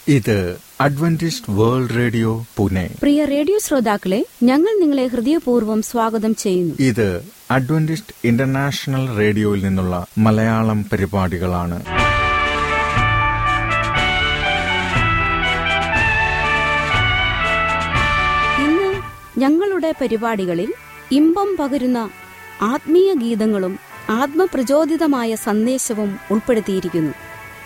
ഇത് Adventist world radio Pune പ്രിയ radio ശ്രോതാക്കളെ ഞങ്ങൾ നിങ്ങളെ ഹൃദയപൂർവ്വം സ്വാഗതം ചെയ്യുന്നു ഇത് അഡ്വന്റിസ്റ്റ് ഇന്റർനാഷണൽ റേഡിയോയിൽ നിന്നുള്ള മലയാളം പരിപാടികളാണ് ഇന്ന് ഞങ്ങളുടെ പരിപാടികളിൽ ഇമ്പം പകരുന്ന ആത്മീയ ഗീതങ്ങളും ആത്മപ്രചോദിതമായ സന്ദേശവും ഉൾപ്പെടുത്തിയിരിക്കുന്നു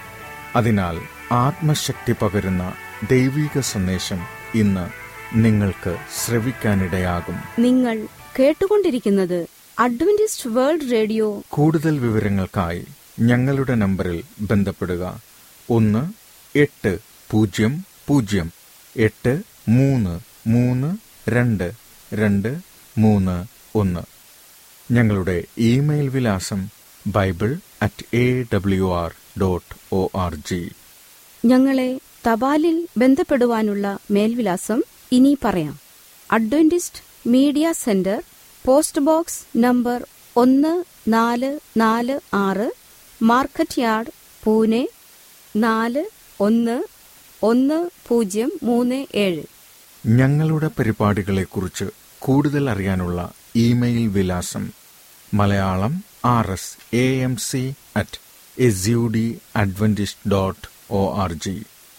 അതിനാൽ ആത്മശക്തി പകരുന്ന ദൈവിക സന്ദേശം ഇന്ന് നിങ്ങൾക്ക് ശ്രവിക്കാനിടയാകും നിങ്ങൾ കേട്ടുകൊണ്ടിരിക്കുന്നത് അഡ്വന്റിസ്റ്റ് വേൾഡ് റേഡിയോ കൂടുതൽ വിവരങ്ങൾക്കായി ഞങ്ങളുടെ നമ്പറിൽ ബന്ധപ്പെടുക ഒന്ന് എട്ട് പൂജ്യം പൂജ്യം എട്ട് മൂന്ന് മൂന്ന് രണ്ട് രണ്ട് മൂന്ന് ഒന്ന് ഞങ്ങളുടെ ഇമെയിൽ വിലാസം Bible at A W R dot O R G ഞങ്ങളെ തപാലിൽ ബന്ധപ്പെടുവാനുള്ള മേൽവിലാസം ഇനി പറയാം Adventist media centre post box number ഒന്ന് നാല് നാല് ആറ് മാർക്കറ്റ് യാർഡ് പൂനെ നാല് ഒന്ന് ഒന്ന് പൂജ്യം മൂന്ന് ഏഴ് ഞങ്ങളുടെ പരിപാടികളെക്കുറിച്ച് കൂടുതൽ അറിയാനുള്ള ഇമെയിൽ വിലാസം Malayalam R S A M C at S U D Adventist dot O R G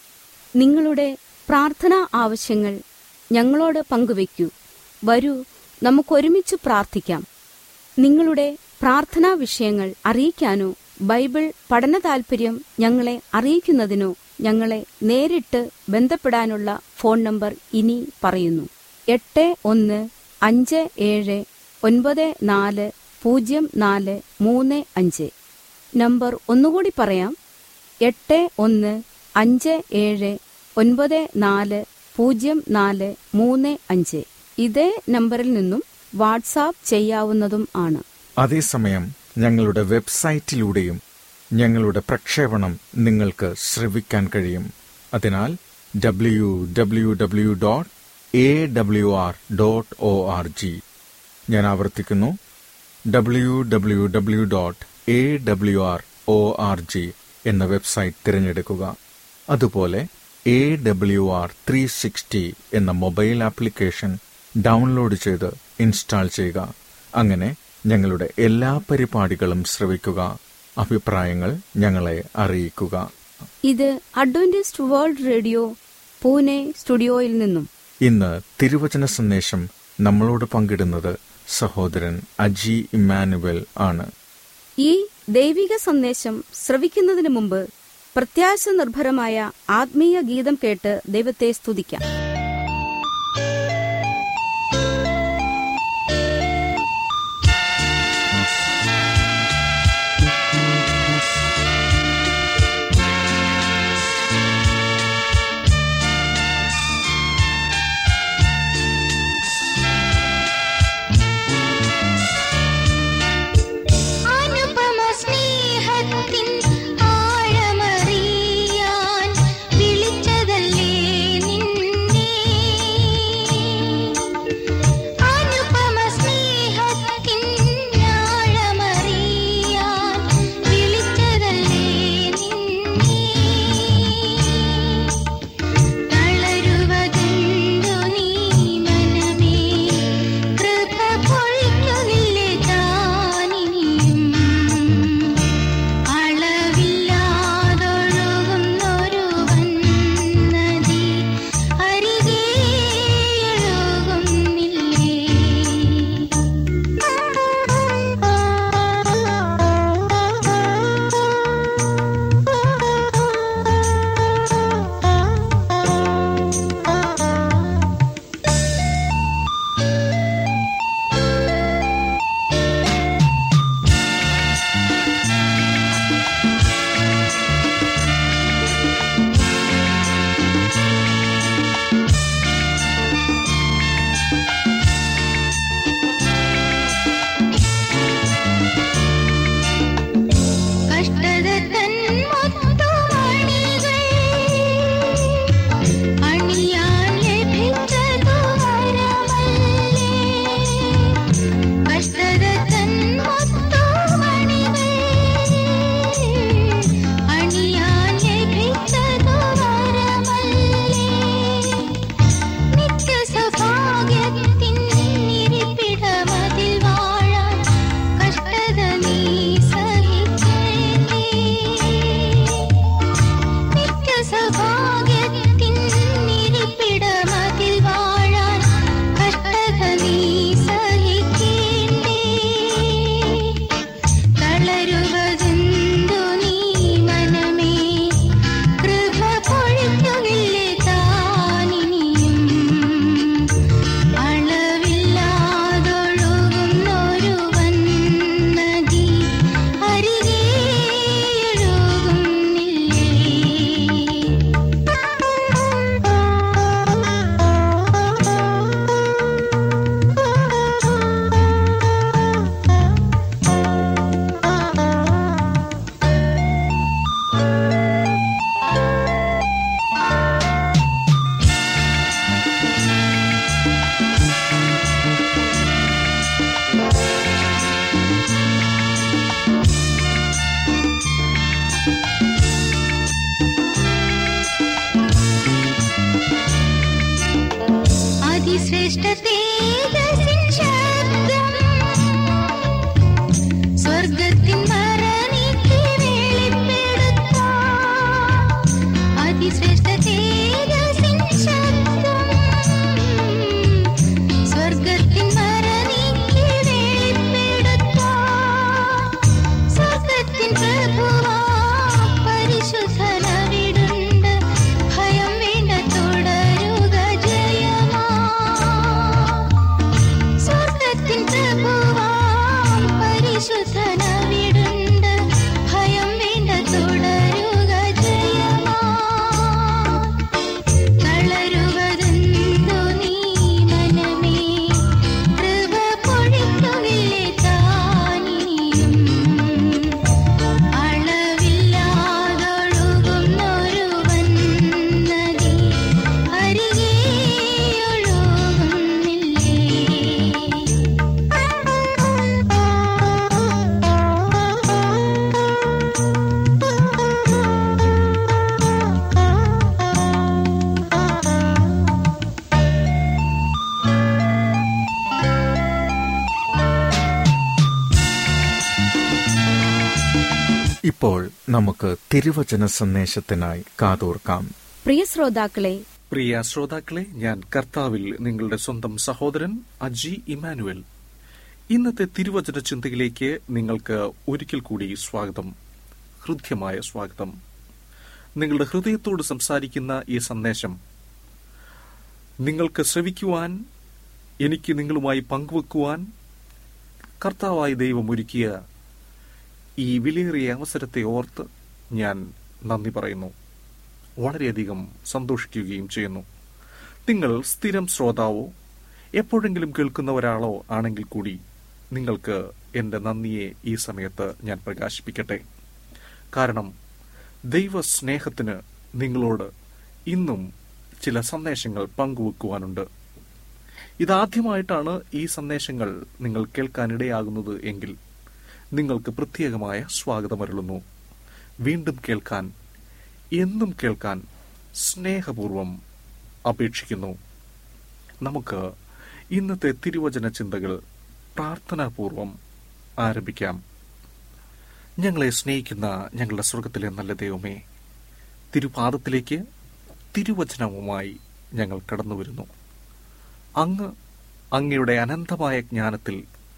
നിങ്ങളുടെ പ്രാർത്ഥനാ ആവശ്യങ്ങൾ ഞങ്ങളോട് പങ്കുവയ്ക്കൂ വരൂ നമുക്കൊരുമിച്ച് പ്രാർത്ഥിക്കാം നിങ്ങളുടെ പ്രാർത്ഥനാ വിഷയങ്ങൾ അറിയിക്കാനോ ബൈബിൾ പഠന താൽപര്യം ഞങ്ങളെ അറിയിക്കുന്നതിനോ ഞങ്ങളെ നേരിട്ട് ബന്ധപ്പെടാനുള്ള ഫോൺ നമ്പർ ഇനി പറയുന്നു എട്ട് ഒന്ന് അഞ്ച് ഏഴ് ഒൻപത് നാല് പൂജ്യം നാല് മൂന്ന് അഞ്ച് നമ്പർ ഒന്നുകൂടി പറയാം എട്ട് ഒന്ന് അഞ്ച് ഏഴ് ഒൻപത് നാല് പൂജ്യം നാല് മൂന്ന് അഞ്ച് ഇതേ നമ്പറിൽ നിന്നും വാട്സാപ്പ് ചെയ്യാവുന്നതും ആണ് അതേസമയം ഞങ്ങളുടെ വെബ്സൈറ്റിലൂടെയും ഞങ്ങളുടെ പ്രക്ഷേപണം നിങ്ങൾക്ക് ശ്രവിക്കാൻ കഴിയും അതിനാൽ W W W dot A W R dot O R G ഞാൻ ആവർത്തിക്കുന്നു W W W dot A W R O R G എന്ന വെബ്സൈറ്റ് തിരഞ്ഞെടുക്കുക അതുപോലെ A W R three sixty എന്ന മൊബൈൽ ആപ്ലിക്കേഷൻ ഡൗൺലോഡ് ചെയ്ത് ഇൻസ്റ്റാൾ ചെയ്യുക അങ്ങനെ ഞങ്ങളുടെ എല്ലാ പരിപാടികളും ശ്രവിക്കുക അഭിപ്രായങ്ങൾ ഞങ്ങളെ അറിയിക്കുക ഇത് അഡ്വന്റിസ്റ്റ് വേൾഡ് റേഡിയോ പൂനെ സ്റ്റുഡിയോയിൽ നിന്നും ഇന്ന് തിരുവചന സന്ദേശം നമ്മളോട് പങ്കിടുന്നത് സഹോദരൻ അജി ഇമ്മാനുവൽ ആണ് ഈ ദൈവിക സന്ദേശം ശ്രവിക്കുന്നതിന് മുമ്പ് പ്രത്യാശ നിർഭരമായ ആത്മീയ ഗീതം കേട്ട് ദൈവത്തെ സ്തുതിക്കാം അനുപമ സ്നേഹത്തിൻ ആഴമറിയാൻ വിളിച്ചതല്ലേ നിന്നെ അതിശ്രേഷ്ഠ തേജസ്സിൻ ശബ്ദം സ്വർഗത്തിൻ മറ നീക്കി വെളിപ്പെടുത്താം അതിശ്രേഷ്ഠ തേജസ്സിൻ ശബ്ദം സ്വർഗത്തിൻ മറ നീക്കി വെളിപ്പെടുത്താം സ്വർഗത്തിൻ പ്രഭുവാ പരിശുദ്ധനവിടുണ്ട് ഭയം വേണ്ട തുടരുക ജയമാ സ്വർഗത്തിൻ പ്രഭുവാ പരിശുദ്ധനവിടുണ്ട് ഭയം വേണ്ട തുടരുക ജയമാ തളരുവതെന്തോ നീ മനമേ കൃപ പൊഴിക്കുകില്ലേ താനിനിയും അളവില്ലാതൊഴുകുന്നൊരുവൻ നദി അരികെ ഇപ്പോൾ നമുക്ക് തിരുവചന സന്ദേശത്തിനായി കാതോർക്കാം പ്രിയ ശ്രോതാക്കളെ പ്രിയ ശ്രോതാക്കളെ ഞാൻ കർത്താവിൽ നിങ്ങളുടെ സ്വന്തം സഹോദരൻ അജി ഇമാനുവൽ ഇന്നത്തെ തിരുവചന ചിന്തയിലേക്ക് നിങ്ങൾക്ക് ഒരിക്കൽ കൂടി സ്വാഗതം ഹൃദ്യമായ സ്വാഗതം നിങ്ങളുടെ ഹൃദയത്തോട് സംസാരിക്കുന്ന ഈ സന്ദേശം നിങ്ങൾക്ക് ശ്രവിക്കുവാൻ എനിക്ക് നിങ്ങളുമായി പങ്കുവെക്കുവാൻ കർത്താവായ ദൈവം ഒരുക്കിയ ഈ വിലയേറിയ അവസരത്തെ ഓർത്ത് ഞാൻ നന്ദി പറയുന്നു വളരെയധികം സന്തോഷിക്കുകയും ചെയ്യുന്നു നിങ്ങൾ സ്ഥിരം ശ്രോതാവോ എപ്പോഴെങ്കിലും കേൾക്കുന്ന ഒരാളോ ആണെങ്കിൽ കൂടി നിങ്ങൾക്ക് എന്റെ നന്ദിയെ ഈ സമയത്ത് ഞാൻ പ്രകാശിപ്പിക്കട്ടെ കാരണം ദൈവ സ്നേഹത്തിന് നിങ്ങളോട് ഇന്നും ചില സന്ദേശങ്ങൾ പങ്കുവെക്കുവാനുണ്ട് ഇതാദ്യമായിട്ടാണ് ഈ സന്ദേശങ്ങൾ നിങ്ങൾ കേൾക്കാനിടയാകുന്നത് എങ്കിൽ നിങ്ങൾക്ക് പ്രത്യേകമായ സ്വാഗതമരുളുന്നു വീണ്ടും കേൾക്കാൻ എന്നും കേൾക്കാൻ സ്നേഹപൂർവം അപേക്ഷിക്കുന്നു നമുക്ക് ഇന്നത്തെ തിരുവചന ചിന്തകൾ പ്രാർത്ഥനാപൂർവം ആരംഭിക്കാം ഞങ്ങളെ സ്നേഹിക്കുന്ന ഞങ്ങളുടെ സ്വർഗത്തിലെ നല്ല ദൈവമേ തിരുപാദത്തിലേക്ക് തിരുവചനവുമായി ഞങ്ങൾ കടന്നു വരുന്നു അങ്ങ് അങ്ങയുടെ അനന്തമായ ജ്ഞാനത്തിൽ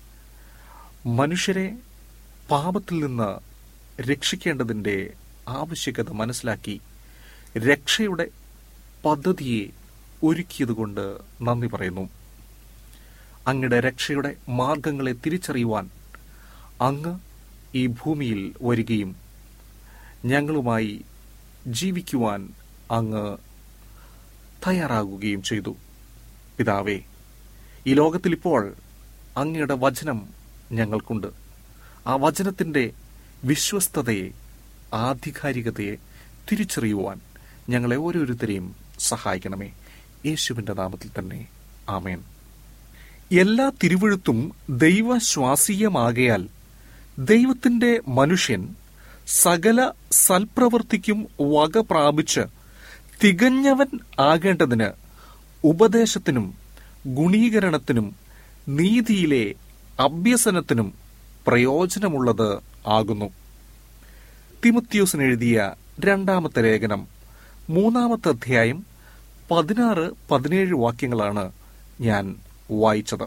മനുഷ്യരെ പാപത്തിൽ നിന്ന് രക്ഷിക്കേണ്ടതിന്റെ ആവശ്യകത മനസ്സിലാക്കി രക്ഷയുടെ പദ്ധതിയെ ഒരുക്കിയതുകൊണ്ട് നന്ദി പറയുന്നു അങ്ങയുടെ രക്ഷയുടെ മാർഗങ്ങളെ തിരിച്ചറിയുവാൻ അങ്ങ് ഈ ഭൂമിയിൽ വരികയും ഞങ്ങളുമായി ജീവിക്കുവാൻ അങ്ങ് തയ്യാറാകുകയും ചെയ്തു പിതാവേ ഈ ലോകത്തിൽ ഇപ്പോൾ അങ്ങയുടെ വചനം ഞങ്ങൾക്കുണ്ട് ആ വചനത്തിന്റെ വിശ്വസ്തതയെ ആധികാരികതയെ തിരിച്ചറിയുവാൻ ഞങ്ങളെ ഓരോരുത്തരെയും സഹായിക്കണമേ യേശുവിന്റെ നാമത്തിൽ തന്നെ ആമേൻ എല്ലാ തിരുവഴുത്തും ദൈവശ്വാസീയമാകയാൽ ദൈവത്തിന്റെ മനുഷ്യൻ സകല സൽപ്രവൃത്തിക്കും വക പ്രാപിച്ച് തികഞ്ഞവൻ ആകേണ്ടതിന് ഉപദേശത്തിനും ഗുണീകരണത്തിനും നീതിയിലെ അഭ്യസനത്തിനും പ്രയോജനമുള്ളത് ആകുന്നു തിമുത്യോസിന് എഴുതിയ രണ്ടാമത്തെ ലേഖനം മൂന്നാമത്തെ അധ്യായം പതിനാറ് പതിനേഴ് വാക്യങ്ങളാണ് ഞാൻ വായിച്ചത്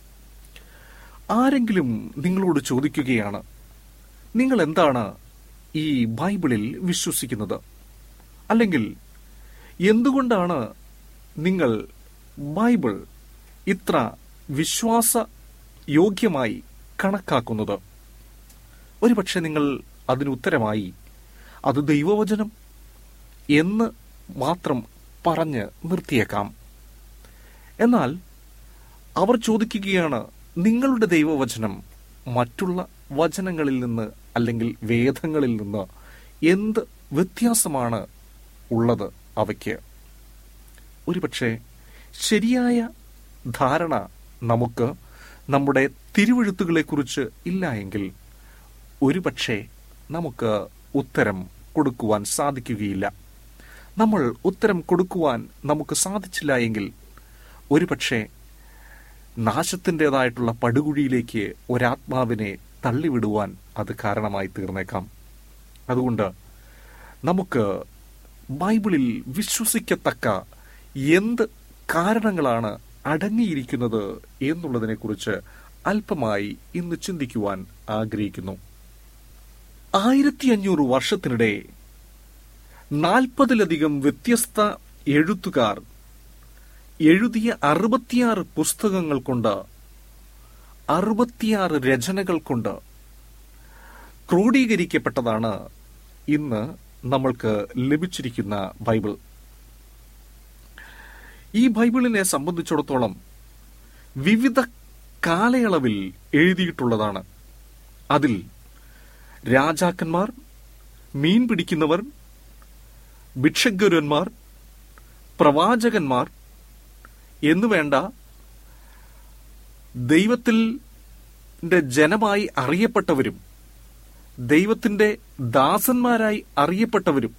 ആരെങ്കിലും നിങ്ങളോട് ചോദിക്കുകയാണ് നിങ്ങൾ എന്താണ് ഈ ബൈബിളിൽ വിശ്വസിക്കുന്നത് അല്ലെങ്കിൽ എന്തുകൊണ്ടാണ് നിങ്ങൾ ബൈബിൾ ഇത്ര വിശ്വാസ യോഗ്യമായി കണക്കാക്കുന്നത് ഒരുപക്ഷെ നിങ്ങൾ അതിന് ഉത്തരമായി അത് ദൈവവചനം എന്ന് മാത്രം പറഞ്ഞ് നിർത്തിയേക്കാം എന്നാൽ അവർ ചോദിക്കുകയാണ് നിങ്ങളുടെ ദൈവവചനം മറ്റുള്ള വചനങ്ങളിൽ നിന്ന് അല്ലെങ്കിൽ വേദങ്ങളിൽ നിന്ന് എന്ത് വ്യത്യാസമാണ് ഉള്ളത് അവയ്ക്ക് ഒരുപക്ഷെ ശരിയായ ധാരണ നമുക്ക് നമ്മുടെ തിരുവഴുത്തുകളെക്കുറിച്ച് ഇല്ല എങ്കിൽ ഒരുപക്ഷെ നമുക്ക് ഉത്തരം കൊടുക്കുവാൻ സാധിക്കുകയില്ല നമ്മൾ ഉത്തരം കൊടുക്കുവാൻ നമുക്ക് സാധിച്ചില്ല എങ്കിൽ ഒരുപക്ഷെ നാശത്തിൻ്റെതായിട്ടുള്ള പടുകുഴിയിലേക്ക് ഒരാത്മാവിനെ തള്ളിവിടുവാൻ അത് കാരണമായി തീർന്നേക്കാം അതുകൊണ്ട് നമുക്ക് ബൈബിളിൽ വിശ്വസിക്കത്തക്ക എന്ത് കാരണങ്ങളാണ് അടങ്ങിയിരിക്കുന്നത് എന്നുള്ളതിനെക്കുറിച്ച് അല്പമായി ഇന്ന് ചിന്തിക്കുവാൻ ആഗ്രഹിക്കുന്നു ആയിരത്തി അഞ്ഞൂറ് വർഷത്തിനിടെ നാൽപ്പതിലധികം വ്യത്യസ്ത എഴുത്തുകാർ എഴുതിയ അറുപത്തിയാറ് പുസ്തകങ്ങൾ കൊണ്ട് അറുപത്തിയാറ് രചനകൾ കൊണ്ട് ക്രോഡീകരിക്കപ്പെട്ടതാണ് ഇന്ന് നമ്മൾക്ക് ലഭിച്ചിരിക്കുന്ന ബൈബിൾ ഈ ബൈബിളിനെ സംബന്ധിച്ചിടത്തോളം വിവിധ കാലയളവിൽ എഴുതിയിട്ടുള്ളതാണ് അതിൽ രാജാക്കന്മാർ മീൻ പിടിക്കുന്നവർ ഭിക്ഷഗുരന്മാർ പ്രവാചകന്മാർ എന്നുവേണ്ട ദൈവത്തിൽ ജനമായി അറിയപ്പെട്ടവരും ദൈവത്തിന്റെ ദാസന്മാരായി അറിയപ്പെട്ടവരും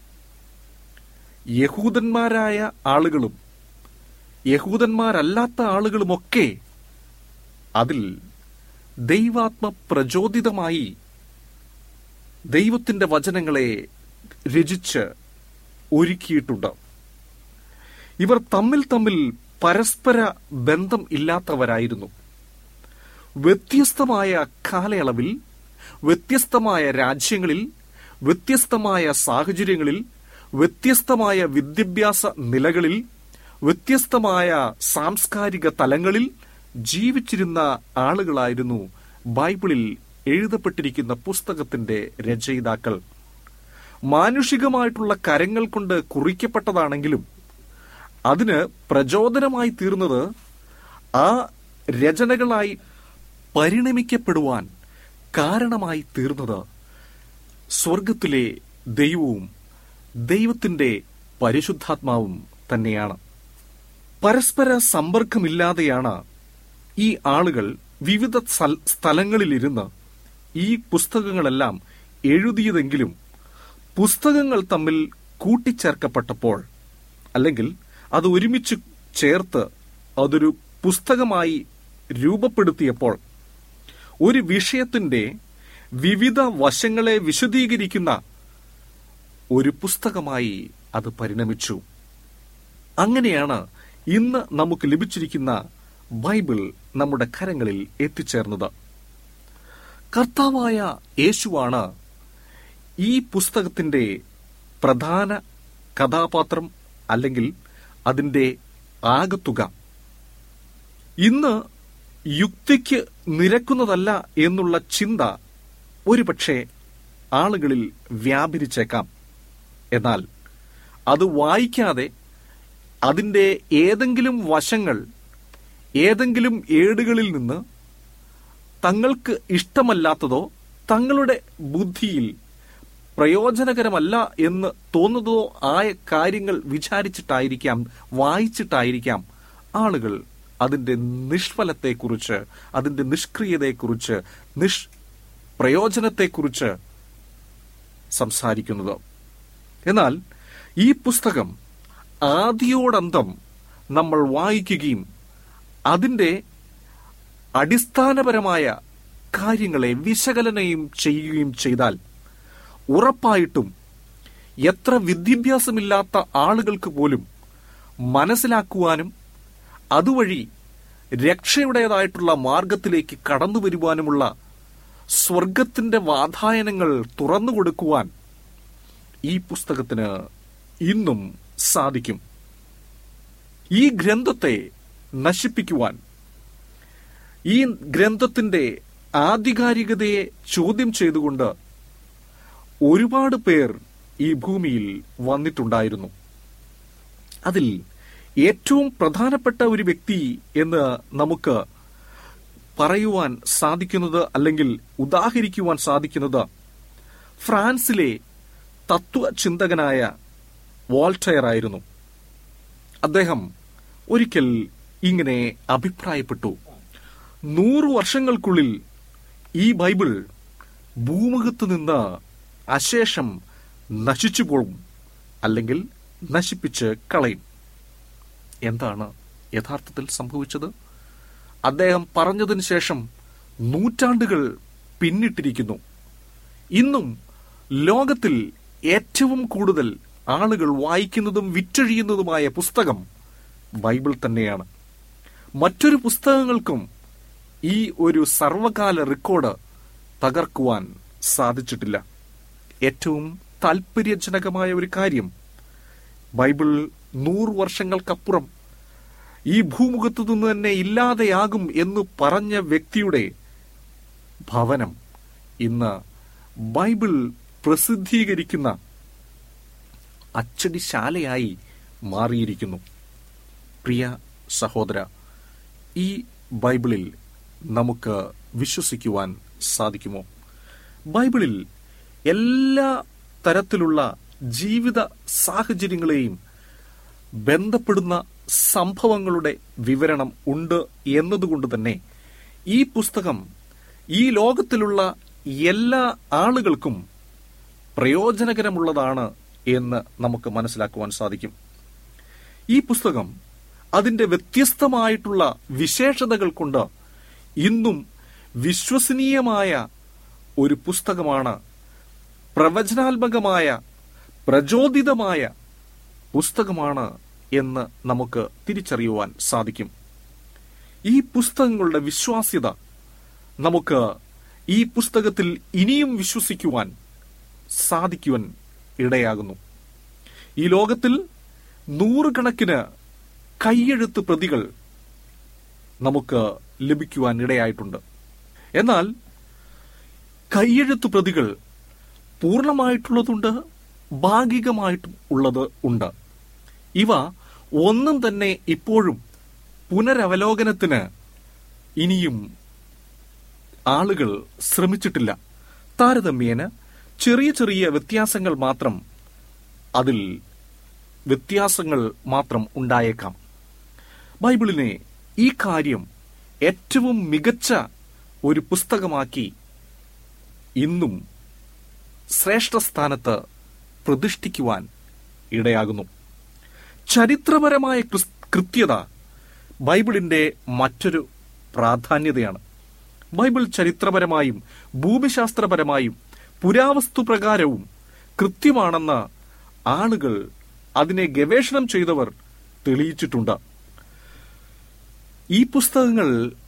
യഹൂദന്മാരായ ആളുകളും യഹൂദന്മാരല്ലാത്ത ആളുകളുമൊക്കെ അതിൽ ദൈവാത്മ പ്രചോദിതമായി ദൈവത്തിന്റെ വചനങ്ങളെ രചിച്ച് ഒരുക്കിയിട്ടുണ്ട് ഇവർ തമ്മിൽ തമ്മിൽ പരസ്പര ബന്ധം ഇല്ലാത്തവരായിരുന്നു വ്യത്യസ്തമായ കാലയളവിൽ വ്യത്യസ്തമായ രാജ്യങ്ങളിൽ വ്യത്യസ്തമായ സാഹചര്യങ്ങളിൽ വ്യത്യസ്തമായ വിദ്യാഭ്യാസ നിലകളിൽ വ്യത്യസ്തമായ സാംസ്കാരിക തലങ്ങളിൽ ജീവിച്ചിരുന്ന ആളുകളായിരുന്നു ബൈബിളിൽ എഴുതപ്പെട്ടിരിക്കുന്ന പുസ്തകത്തിന്റെ രചയിതാക്കൾ മാനുഷികമായിട്ടുള്ള കരങ്ങൾ കൊണ്ട് കുറിക്കപ്പെട്ടതാണെങ്കിലും അതിന് പ്രചോദനമായി തീർന്നത് ആ രചനകളായി പരിണമിക്കപ്പെടുവാൻ കാരണമായി തീർന്നത് സ്വർഗത്തിലെ ദൈവവും ദൈവത്തിന്റെ പരിശുദ്ധാത്മാവും തന്നെയാണ് പരസ്പര സമ്പർക്കമില്ലാതെയാണ് ഈ ആളുകൾ വിവിധ സ്ഥൽ- സ്ഥലങ്ങളിലിരുന്ന് ഈ പുസ്തകങ്ങളെല്ലാം എഴുതിയതെങ്കിലും പുസ്തകങ്ങൾ തമ്മിൽ കൂട്ടിച്ചേർക്കപ്പെട്ടപ്പോൾ അല്ലെങ്കിൽ അത് ഒരുമിച്ച് ചേർത്ത് അതൊരു പുസ്തകമായി രൂപപ്പെടുത്തിയപ്പോൾ ഒരു വിഷയത്തിന്റെ വിവിധ വശങ്ങളെ വിശദീകരിക്കുന്ന ഒരു പുസ്തകമായി അത് പരിണമിച്ചു അങ്ങനെയാണ് ഇന്ന് നമുക്ക് ലഭിച്ചിരിക്കുന്ന ബൈബിൾ നമ്മുടെ കരങ്ങളിൽ എത്തിച്ചേർന്നത് കർത്താവായ യേശുവാണ് ഈ പുസ്തകത്തിന്റെ പ്രധാന കഥാപാത്രം അല്ലെങ്കിൽ അതിന്റെ ആകത്തുക ഇന്ന് യുക്തിക്ക് നിരക്കുന്നതല്ല എന്നുള്ള ചിന്ത ഒരുപക്ഷെ ആളുകളിൽ വ്യാപരിച്ചേക്കാം എന്നാൽ അത് വായിക്കാതെ അതിന്റെ ഏതെങ്കിലും വശങ്ങൾ ഏതെങ്കിലും ഏടുകളിൽ നിന്ന് തങ്ങൾക്ക് ഇഷ്ടമല്ലാത്തതോ തങ്ങളുടെ ബുദ്ധിയിൽ പ്രയോജനകരമല്ല എന്ന് തോന്നുന്നതോ ആയ കാര്യങ്ങൾ വിചാരിച്ചിട്ടായിരിക്കാം വായിച്ചിട്ടായിരിക്കാം ആളുകൾ അതിന്റെ നിഷ്ഫലത്തെക്കുറിച്ച് അതിന്റെ നിഷ്ക്രിയതയെക്കുറിച്ച് നിഷ് പ്രയോജനത്തെക്കുറിച്ച് സംസാരിക്കുന്നത് എന്നാൽ ഈ പുസ്തകം ആദിയോടന്തം നമ്മൾ വായിക്കുകയും അതിന്റെ അടിസ്ഥാനപരമായ കാര്യങ്ങളെ വിശകലനയും ചെയ്യുകയും ചെയ്താൽ ഉറപ്പായിട്ടും എത്ര വിദ്യാഭ്യാസമില്ലാത്ത ആളുകൾക്ക് പോലും മനസ്സിലാക്കുവാനും അതുവഴി രക്ഷയുടേതായിട്ടുള്ള മാർഗത്തിലേക്ക് കടന്നു വരുവാനുമുള്ള സ്വർഗത്തിന്റെ വാതായനങ്ങൾ തുറന്നു കൊടുക്കുവാൻ ഈ പുസ്തകത്തിന് ഇന്നും സാധിക്കും ഈ ഗ്രന്ഥത്തെ നശിപ്പിക്കുവാൻ ഈ ഗ്രന്ഥത്തിന്റെ ആധികാരികതയെ ചോദ്യം ചെയ്തുകൊണ്ട് ഒരുപാട് പേർ ഈ ഭൂമിയിൽ വന്നിട്ടുണ്ടായിരുന്നു അതിൽ ഏറ്റവും പ്രധാനപ്പെട്ട ഒരു വ്യക്തി എന്ന് നമുക്ക് പറയുവാൻ സാധിക്കുന്നത് അല്ലെങ്കിൽ ഉദാഹരിക്കുവാൻ സാധിക്കുന്നത് ഫ്രാൻസിലെ തത്വചിന്തകനായ വോൾട്ടയർ ആയിരുന്നു അദ്ദേഹം ഒരിക്കൽ ഇങ്ങനെ അഭിപ്രായപ്പെട്ടു നൂറു വർഷങ്ങൾക്കുള്ളിൽ ഈ ബൈബിൾ ഭൂമുഖത്ത് നിന്ന് അശേഷം നശിച്ചു പോകും അല്ലെങ്കിൽ നശിപ്പിച്ച് കളയും എന്താണ് യഥാർത്ഥത്തിൽ സംഭവിച്ചത് അദ്ദേഹം പറഞ്ഞതിന് ശേഷം നൂറ്റാണ്ടുകൾ പിന്നിട്ടിരിക്കുന്നു ഇന്നും ലോകത്തിൽ ഏറ്റവും കൂടുതൽ ആളുകൾ വായിക്കുന്നതും വിറ്റഴിയുന്നതുമായ പുസ്തകം ബൈബിൾ തന്നെയാണ് മറ്റൊരു പുസ്തകങ്ങൾക്കും ഈ ഒരു സർവകാല റെക്കോർഡ് തകർക്കുവാൻ സാധിച്ചിട്ടില്ല ഏറ്റവും താല്പര്യജനകമായ ഒരു കാര്യം ബൈബിൾ നൂറ് വർഷങ്ങൾക്കപ്പുറം ഈ ഭൂമുഖത്തു നിന്ന് തന്നെ ഇല്ലാതെയാകും എന്ന് പറഞ്ഞ വ്യക്തിയുടെ ഭവനം ഇന്ന് ബൈബിൾ പ്രസിദ്ധീകരിക്കുന്ന അച്ചടിശാലയായി മാറിയിരിക്കുന്നു പ്രിയ സഹോദര ഈ ബൈബിളിൽ നമുക്ക് വിശ്വസിക്കുവാൻ സാധിക്കുമോ ബൈബിളിൽ എല്ലാ തരത്തിലുള്ള ജീവിത സാഹചര്യങ്ങളെയും ബന്ധപ്പെടുന്ന സംഭവങ്ങളുടെ വിവരണം ഉണ്ട് എന്നതുകൊണ്ട് തന്നെ ഈ പുസ്തകം ഈ ലോകത്തിലുള്ള എല്ലാ ആളുകൾക്കും പ്രയോജനകരമുള്ളതാണ് എന്ന് നമുക്ക് മനസ്സിലാക്കുവാൻ സാധിക്കും ഈ പുസ്തകം അതിന്റെ വ്യത്യസ്തമായിട്ടുള്ള വിശേഷതകൾ കൊണ്ട് ഇന്നും വിശ്വസനീയമായ ഒരു പുസ്തകമാണ് പ്രവചനാത്മകമായ പ്രചോദിതമായ പുസ്തകമാണ് എന്ന് നമുക്ക് തിരിച്ചറിയുവാൻ സാധിക്കും ഈ പുസ്തകങ്ങളുടെ വിശ്വാസ്യത നമുക്ക് ഈ പുസ്തകത്തിൽ ഇനിയും വിശ്വസിക്കുവാൻ സാധിക്കുവാൻ ഇടയാകുന്നു ഈ ലോകത്തിൽ നൂറുകണക്കിന് കൈയെഴുത്ത് പ്രതികൾ നമുക്ക് ലഭിക്കുവാൻ ഇടയായിട്ടുണ്ട് എന്നാൽ കൈയെഴുത്ത് പ്രതികൾ പൂർണ്ണമായിട്ടുള്ളതുണ്ട് ഭാഗികമായിട്ടും ഉള്ളത് ഉണ്ട് ഇവ ഒന്നും തന്നെ ഇപ്പോഴും പുനരവലോകനത്തിന് ഇനിയും ആളുകൾ ശ്രമിച്ചിട്ടില്ല താരതമ്യേന ചെറിയ ചെറിയ വ്യത്യാസങ്ങൾ മാത്രം അതിൽ വ്യത്യാസങ്ങൾ മാത്രം ഉണ്ടായേക്കാം ബൈബിളിനെ ഈ കാര്യം ഏറ്റവും മികച്ച ഒരു പുസ്തകമാക്കി ഇന്നും ശ്രേഷ്ഠ സ്ഥാനത്ത് പ്രതിഷ്ഠിക്കുവാൻ ഇടയാകുന്നു ചരിത്രപരമായ ക്രിസ്- കൃത്യത ബൈബിളിന്റെ മറ്റൊരു പ്രാധാന്യതയാണ് ബൈബിൾ ചരിത്രപരമായും ഭൂമിശാസ്ത്രപരമായും പുരാവസ്തു പ്രകാരവും കൃത്യമാണെന്ന് ആളുകൾ അതിനെ ഗവേഷണം ചെയ്തവർ തെളിയിച്ചിട്ടുണ്ട് ഈ പുസ്തകങ്ങൾ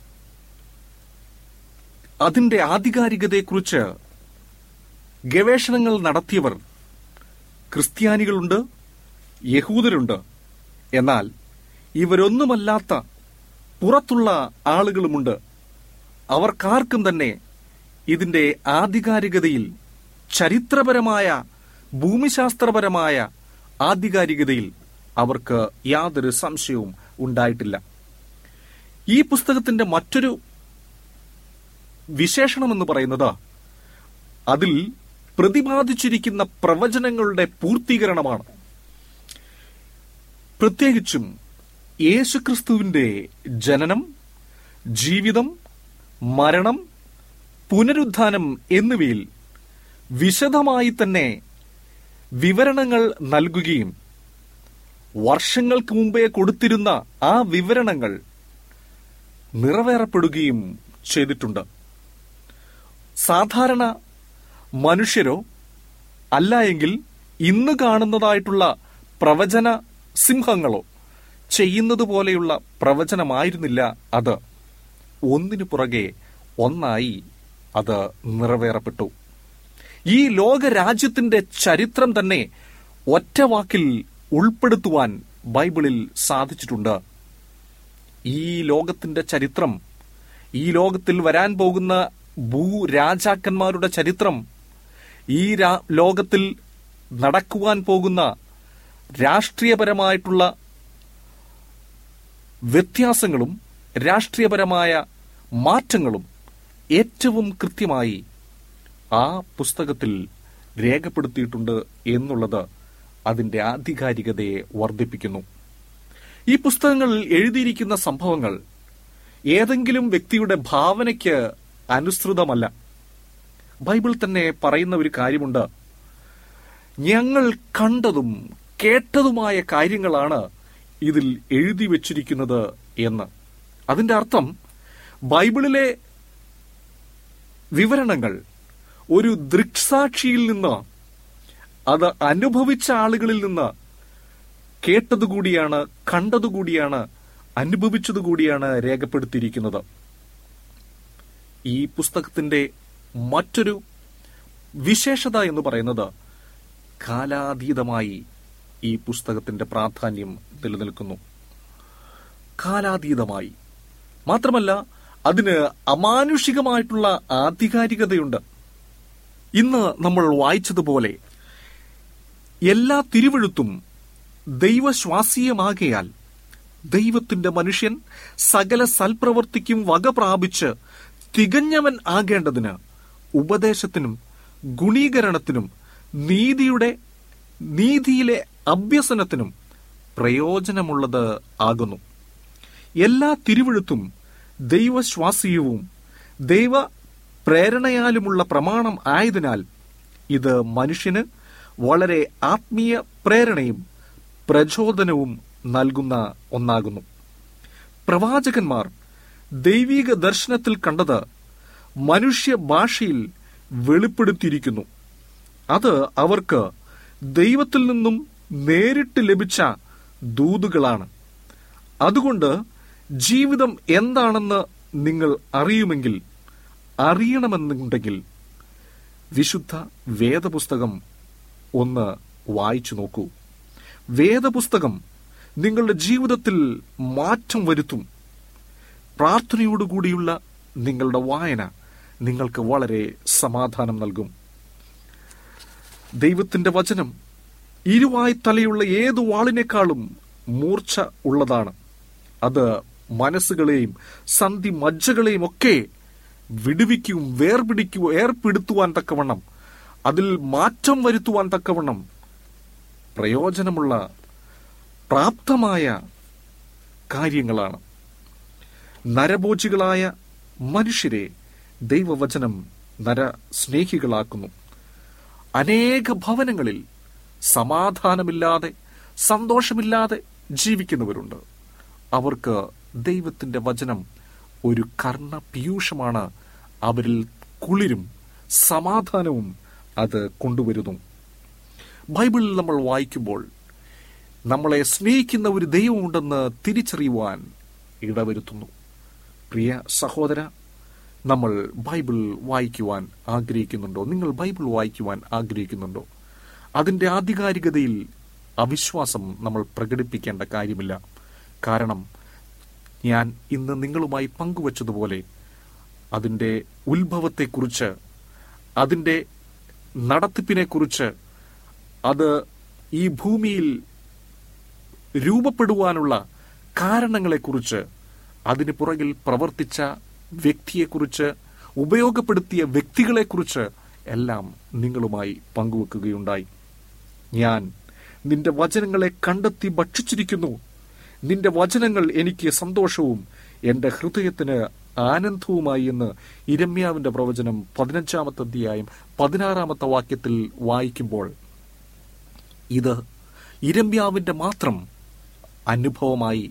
അതിന്റെ ആധികാരികതയെക്കുറിച്ച് ഗവേഷണങ്ങൾ നടത്തിയവർ ക്രിസ്ത്യാനികളുണ്ട് യഹൂദരുണ്ട് എന്നാൽ ഇവരൊന്നുമല്ലാത്ത പുറത്തുള്ള ആളുകളുമുണ്ട് അവർക്കാർക്കും തന്നെ ഇതിന്റെ ആധികാരികതയിൽ ചരിത്രപരമായ ഭൂമിശാസ്ത്രപരമായ ആധികാരികതയിൽ അവർക്ക് യാതൊരു സംശയവും ഉണ്ടായിട്ടില്ല ഈ പുസ്തകത്തിന്റെ മറ്റൊരു വിശേഷണമെന്ന് പറയുന്നത് അതിൽ പ്രതിപാദിച്ചിരിക്കുന്ന പ്രവചനങ്ങളുടെ പൂർത്തീകരണമാണ് പ്രത്യേകിച്ചും യേശുക്രിസ്തുവിന്റെ ജനനം ജീവിതം മരണം പുനരുത്ഥാനം എന്നിവയിൽ വിശദമായി തന്നെ വിവരണങ്ങൾ നൽകുകയും വർഷങ്ങൾക്ക് മുമ്പേ കൊടുത്തിരുന്ന ആ വിവരണങ്ങൾ നിറവേറപ്പെടുകയും ചെയ്തിട്ടുണ്ട് സാധാരണ മനുഷ്യരോ അല്ല എങ്കിൽ ഇന്ന് കാണുന്നതായിട്ടുള്ള പ്രവചന സിംഹങ്ങളോ ചെയ്യുന്നത് പോലെയുള്ള പ്രവചനമായിരുന്നില്ല അത് ഒന്നിനു പുറകെ ഒന്നായി അത് നിറവേറപ്പെട്ടു ഈ ലോകരാജ്യത്തിന്റെ ചരിത്രം തന്നെ ഒറ്റ വാക്കിൽ ഉൾപ്പെടുത്തുവാൻ ബൈബിളിൽ സാധിച്ചിട്ടുണ്ട് ഈ ലോകത്തിന്റെ ചരിത്രം ഈ ലോകത്തിൽ വരാൻ പോകുന്ന ഭൂരാജാക്കന്മാരുടെ ചരിത്രം ഈ രാ- ലോകത്തിൽ നടക്കുവാൻ പോകുന്ന രാഷ്ട്രീയപരമായിട്ടുള്ള വ്യത്യാസങ്ങളും രാഷ്ട്രീയപരമായ മാറ്റങ്ങളും ഏറ്റവും കൃത്യമായി ആ പുസ്തകത്തിൽ രേഖപ്പെടുത്തിയിട്ടുണ്ട് എന്നുള്ളത് അതിന്റെ ആധികാരികതയെ വർദ്ധിപ്പിക്കുന്നു ഈ പുസ്തകങ്ങളിൽ എഴുതിയിരിക്കുന്ന സംഭവങ്ങൾ ഏതെങ്കിലും വ്യക്തിയുടെ ഭാവനയ്ക്ക് അനുസൃതമല്ല ബൈബിൾ തന്നെ പറയുന്ന ഒരു കാര്യമുണ്ട് ഞങ്ങൾ കണ്ടതും കേട്ടതുമായ കാര്യങ്ങളാണ് ഇതിൽ എഴുതി വച്ചിരിക്കുന്നത് എന്ന് അതിന്റെ അർത്ഥം ബൈബിളിലെ വിവരണങ്ങൾ ഒരു ദൃക്സാക്ഷിയിൽ നിന്ന് അത് അനുഭവിച്ച ആളുകളിൽ നിന്ന് കേട്ടതുകൂടിയാണ് കണ്ടതുകൂടിയാണ് അനുഭവിച്ചതുകൂടിയാണ് രേഖപ്പെടുത്തിയിരിക്കുന്നത് ഈ പുസ്തകത്തിന്റെ മറ്റൊരു വിശേഷത എന്ന് പറയുന്നത് കാലാതീതമായി ഈ പുസ്തകത്തിന്റെ പ്രാധാന്യം നിലനിൽക്കുന്നു കാലാതീതമായി മാത്രമല്ല അതിന് അമാനുഷികമായിട്ടുള്ള ആധികാരികതയുണ്ട് ഇന്ന് നമ്മൾ വായിച്ചതുപോലെ എല്ലാ തിരുവഴുത്തും ദൈവശ്വാസീയമാകയാൽ ദൈവത്തിന്റെ മനുഷ്യൻ സകല സൽപ്രവർത്തിക്കും വക പ്രാപിച്ച് തികഞ്ഞവൻ ആകേണ്ടതിന് ഉപദേശത്തിനും ഗുണീകരണത്തിനും നീതിയുടെ നീതിയിലെ അഭ്യസനത്തിനും പ്രയോജനമുള്ളത് ആകുന്നു എല്ലാ തിരുവഴുത്തും ദൈവശ്വാസീയവും ദൈവ പ്രേരണയാലുമുള്ള പ്രമാണം ആയതിനാൽ ഇത് മനുഷ്യന് വളരെ ആത്മീയ പ്രേരണയും പ്രചോദനവും നൽകുന്ന ഒന്നാകുന്നു പ്രവാചകന്മാർ ദൈവിക ദർശനത്തിൽ കണ്ടത് മനുഷ്യ ഭാഷയിൽ വെളിപ്പെടുത്തിയിരിക്കുന്നു അത് അവർക്ക് ദൈവത്തിൽ നിന്നും നേരിട്ട് ലഭിച്ച ദൂതുകളാണ് അതുകൊണ്ട് ജീവിതം എന്താണെന്ന് നിങ്ങൾ അറിയുമെങ്കിൽ അറിയണമെന്നുണ്ടെങ്കിൽ വിശുദ്ധ വേദപുസ്തകം ഒന്ന് വായിച്ചു നോക്കൂ വേദപുസ്തകം നിങ്ങളുടെ ജീവിതത്തിൽ മാറ്റം വരുത്തും പ്രാർത്ഥനയോടുകൂടിയുള്ള നിങ്ങളുടെ വായന നിങ്ങൾക്ക് വളരെ സമാധാനം നൽകും ദൈവത്തിന്റെ വചനം ഇരുവായി തലയുള്ള ഏതു വാളിനേക്കാളും മൂർച്ച ഉള്ളതാണ് അത് മനസ്സുകളെയും സന്ധി മജ്ജകളെയും ഒക്കെ വിടുവിക്കും വേർപിടിക്കു ഏർപ്പെടുത്തുവാൻ തക്കവണ്ണം അതിൽ മാറ്റം വരുത്തുവാൻ തക്കവണ്ണം പ്രയോജനമുള്ള പ്രാപ്തമായ കാര്യങ്ങളാണ് നരഭോജികളായ മനുഷ്യരെ ദൈവവചനം നര സ്നേഹികളാക്കുന്നു അനേക ഭവനങ്ങളിൽ സമാധാനമില്ലാതെ സന്തോഷമില്ലാതെ ജീവിക്കുന്നവരുണ്ട് അവർക്ക് ദൈവത്തിന്റെ വചനം ഒരു കർണ പീയൂഷമാണ് അവരിൽ കുളിരും സമാധാനവും അത് കൊണ്ടുവരുന്നു ബൈബിളിൽ നമ്മൾ വായിക്കുമ്പോൾ നമ്മളെ സ്നേഹിക്കുന്ന ഒരു ദൈവമുണ്ടെന്ന് തിരിച്ചറിയുവാൻ ഇടവരുത്തുന്നു പ്രിയ സഹോദര നമ്മൾ ബൈബിൾ വായിക്കുവാൻ ആഗ്രഹിക്കുന്നുണ്ടോ നിങ്ങൾ ബൈബിൾ വായിക്കുവാൻ ആഗ്രഹിക്കുന്നുണ്ടോ അതിന്റെ ആധികാരികതയിൽ അവിശ്വാസം നമ്മൾ പ്രകടിപ്പിക്കേണ്ട കാര്യമില്ല കാരണം ഞാൻ ഇന്ന് നിങ്ങളുമായി പങ്കുവച്ചതുപോലെ അതിന്റെ ഉത്ഭവത്തെക്കുറിച്ച് അതിന്റെ നടത്തിപ്പിനെക്കുറിച്ച് അത് ഈ ഭൂമിയിൽ രൂപപ്പെടുവാനുള്ള കാരണങ്ങളെക്കുറിച്ച് അതിന് പുറകിൽ പ്രവർത്തിച്ച വ്യക്തിയെക്കുറിച്ച് ഉപയോഗപ്പെടുത്തിയ വ്യക്തികളെക്കുറിച്ച് എല്ലാം നിങ്ങളുമായി പങ്കുവെക്കുകയുണ്ടായി ഞാൻ നിന്റെ വചനങ്ങളെ കണ്ടെത്തി ഭക്ഷിച്ചിരിക്കുന്നു നിന്റെ വചനങ്ങൾ എനിക്ക് സന്തോഷവും എന്റെ ഹൃദയത്തിന് ആനന്ദവുമായി എന്ന് ഇരമ്യാവിന്റെ പ്രവചനം പതിനഞ്ചാമത്തെ അധ്യായം പതിനാറാമത്തെ വാക്യത്തിൽ വായിക്കുമ്പോൾ ഇത് ഇരമ്യാവിന്റെ മാത്രം അനുഭവമായി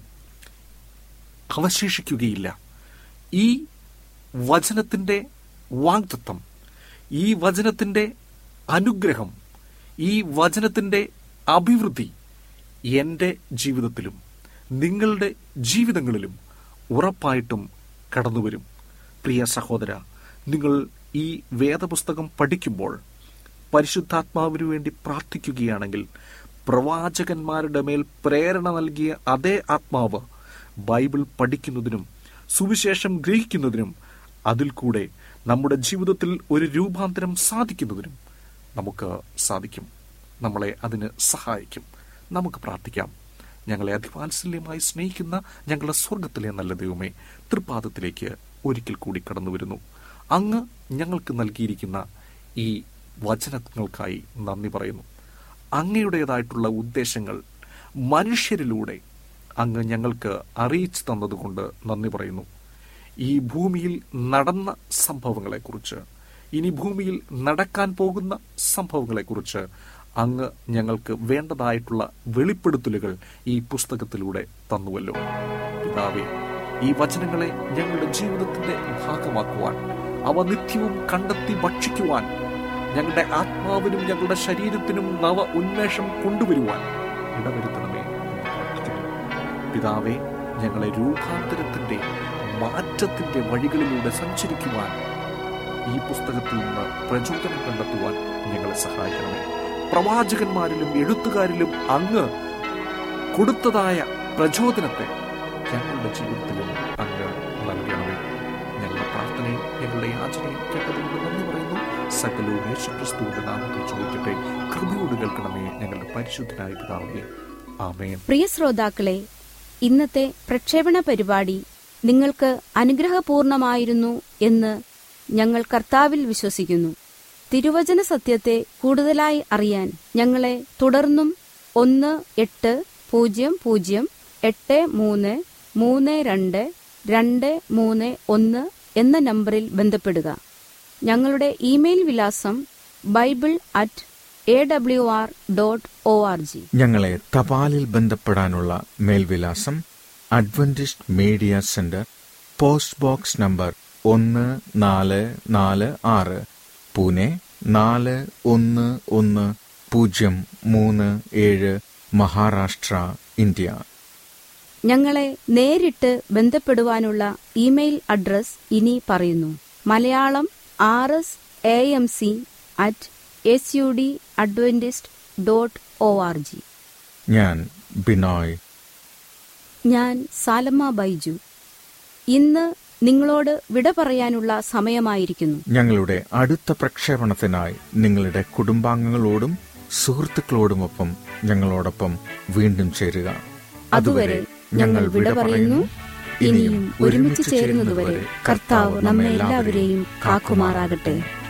അവശേഷിക്കുകയില്ല ഈ വചനത്തിന്റെ വാഗ്ദത്വം ഈ വചനത്തിന്റെ അനുഗ്രഹം ഈ വചനത്തിന്റെ അഭിവൃദ്ധി എന്റെ ജീവിതത്തിലും നിങ്ങളുടെ ജീവിതങ്ങളിലും ഉറപ്പായിട്ടും കടന്നുവരും പ്രിയ സഹോദര നിങ്ങൾ ഈ വേദപുസ്തകം പഠിക്കുമ്പോൾ പരിശുദ്ധാത്മാവിനു വേണ്ടി പ്രാർത്ഥിക്കുകയാണെങ്കിൽ പ്രവാചകന്മാരുടെ മേൽ പ്രേരണ നൽകിയ അതേ ആത്മാവ് ബൈബിൾ പഠിക്കുന്നതിനും സുവിശേഷം ഗ്രഹിക്കുന്നതിനും അതിൽ കൂടെ നമ്മുടെ ജീവിതത്തിൽ ഒരു രൂപാന്തരം സാധിക്കുന്നതിനും നമുക്ക് സാധിക്കും നമ്മളെ അതിന് സഹായിക്കും നമുക്ക് പ്രാർത്ഥിക്കാം ഞങ്ങളെ അതിവാത്സല്യമായി സ്നേഹിക്കുന്ന ഞങ്ങളുടെ സ്വർഗത്തിലെ നല്ല ദൈവമേ തൃപ്പാദത്തിലേക്ക് ഒരിക്കൽ കൂടി കടന്നു വരുന്നു അങ്ങ് ഞങ്ങൾക്ക് നൽകിയിരിക്കുന്ന ഈ വചനങ്ങൾക്കായി നന്ദി പറയുന്നു അങ്ങയുടേതായിട്ടുള്ള ഉദ്ദേശങ്ങൾ മനുഷ്യരിലൂടെ അങ്ങ് ഞങ്ങൾക്ക് അറിയിച്ചു തന്നതുകൊണ്ട് നന്ദി പറയുന്നു ഈ ഭൂമിയിൽ നടന്ന സംഭവങ്ങളെക്കുറിച്ച് ഇനി ഭൂമിയിൽ നടക്കാൻ പോകുന്ന സംഭവങ്ങളെക്കുറിച്ച് അങ്ങ് ഞങ്ങൾക്ക് വേണ്ടതായിട്ടുള്ള വെളിപ്പെടുത്തലുകൾ ഈ പുസ്തകത്തിലൂടെ തന്നുവല്ലോ പിതാവേ ഈ വചനങ്ങളെ ഞങ്ങളുടെ ജീവിതത്തിന്റെ ഭാഗമാക്കുവാൻ അവ നിത്യവും കണ്ടെത്തി ഭക്ഷിക്കുവാൻ ഞങ്ങളുടെ ആത്മാവിനും ഞങ്ങളുടെ ശരീരത്തിനും നവ ഉന്മേഷം കൊണ്ടുവരുവാൻ ഇടവരുത്തണമേ എന്ന് പ്രാർത്ഥിക്കുന്നു പിതാവേ ഞങ്ങളെ രൂപാന്തരത്തിന്റെ മാറ്റത്തിന്റെ വഴികളിലൂടെ സഞ്ചരിക്കുവാൻ ഈ പുസ്തകത്തിൽ നിന്ന് പ്രചോദനം കണ്ടെത്തുവാൻ ഞങ്ങളെ സഹായിക്കണമേ പ്രവാചകന്മാരിലും എഴുത്തുകാരിലും അങ്ങ് കൊടുത്തതായ പ്രചോദനത്തെ ഞങ്ങളുടെ ജീവിതത്തിലും അങ്ങ് നൽകണമേ ഞങ്ങളുടെ പ്രാർത്ഥനയും ഞങ്ങളുടെ യാചനയും കേട്ടതുകൊണ്ട് നന്ദി പറയുന്നു സകലവും യേശുക്രിസ്തുവിന്റെ നാമത്തിൽ ചോദിക്കട്ടെ കൃപയോട് കേൾക്കണമേ ഞങ്ങളുടെ പരിശുദ്ധനായ പിതാവേ ആമേൻ പ്രിയ ശ്രോതാക്കളെ ഇന്നത്തെ പ്രക്ഷേപണ പരിപാടി നിങ്ങൾക്ക് അനുഗ്രഹപൂർണമായിരുന്നു എന്ന് ഞങ്ങൾ കർത്താവിൽ വിശ്വസിക്കുന്നു തിരുവചന സത്യത്തെ കൂടുതലായി അറിയാൻ ഞങ്ങളെ തുടർന്നും ഒന്ന് എട്ട് പൂജ്യം പൂജ്യം എട്ട് മൂന്ന് മൂന്ന് രണ്ട് രണ്ട് മൂന്ന് ഒന്ന് എന്ന നമ്പറിൽ ബന്ധപ്പെടുക ഞങ്ങളുടെ ഇമെയിൽ വിലാസം Bible at A W R dot O R G ഞങ്ങളെ തപാലിൽ ബന്ധപ്പെടാനുള്ള മേൽവിലാസം Adventist media centre post box number ഒന്ന് നാല് നാല് ആറ് പൂനെ നാല് ഒന്ന് ഒന്ന് പൂജ്യം മൂന്ന് ഏഴ് മഹാരാഷ്ട്ര ഇന്ത്യ ഞങ്ങളെ നേരിട്ട് ബന്ധപ്പെടുവാനുള്ള ഇമെയിൽ അഡ്രസ് ഇനി പറയുന്നു Malayalam R S A M C at S U D Adventist dot O R G ഞാൻ ബിനോയ് ഞാൻ സാലമ്മ ബൈജു ഇന്ന് നിങ്ങളോട് വിട പറയാനുള്ള സമയമായിരിക്കുന്നു ഞങ്ങളുടെ അടുത്ത പ്രക്ഷേപണത്തിനായി നിങ്ങളുടെ കുടുംബാംഗങ്ങളോടും സുഹൃത്തുക്കളോടുമൊപ്പം ഞങ്ങളോടൊപ്പം വീണ്ടും ചേരുക അതുവരെ ഞങ്ങൾ വിട പറയുന്നു ഇനിയും ഒരുമിച്ച് ചേരുന്നതുവരെ കർത്താവ് നമ്മെ എല്ലാവരെയും കാക്കുമാറാകട്ടെ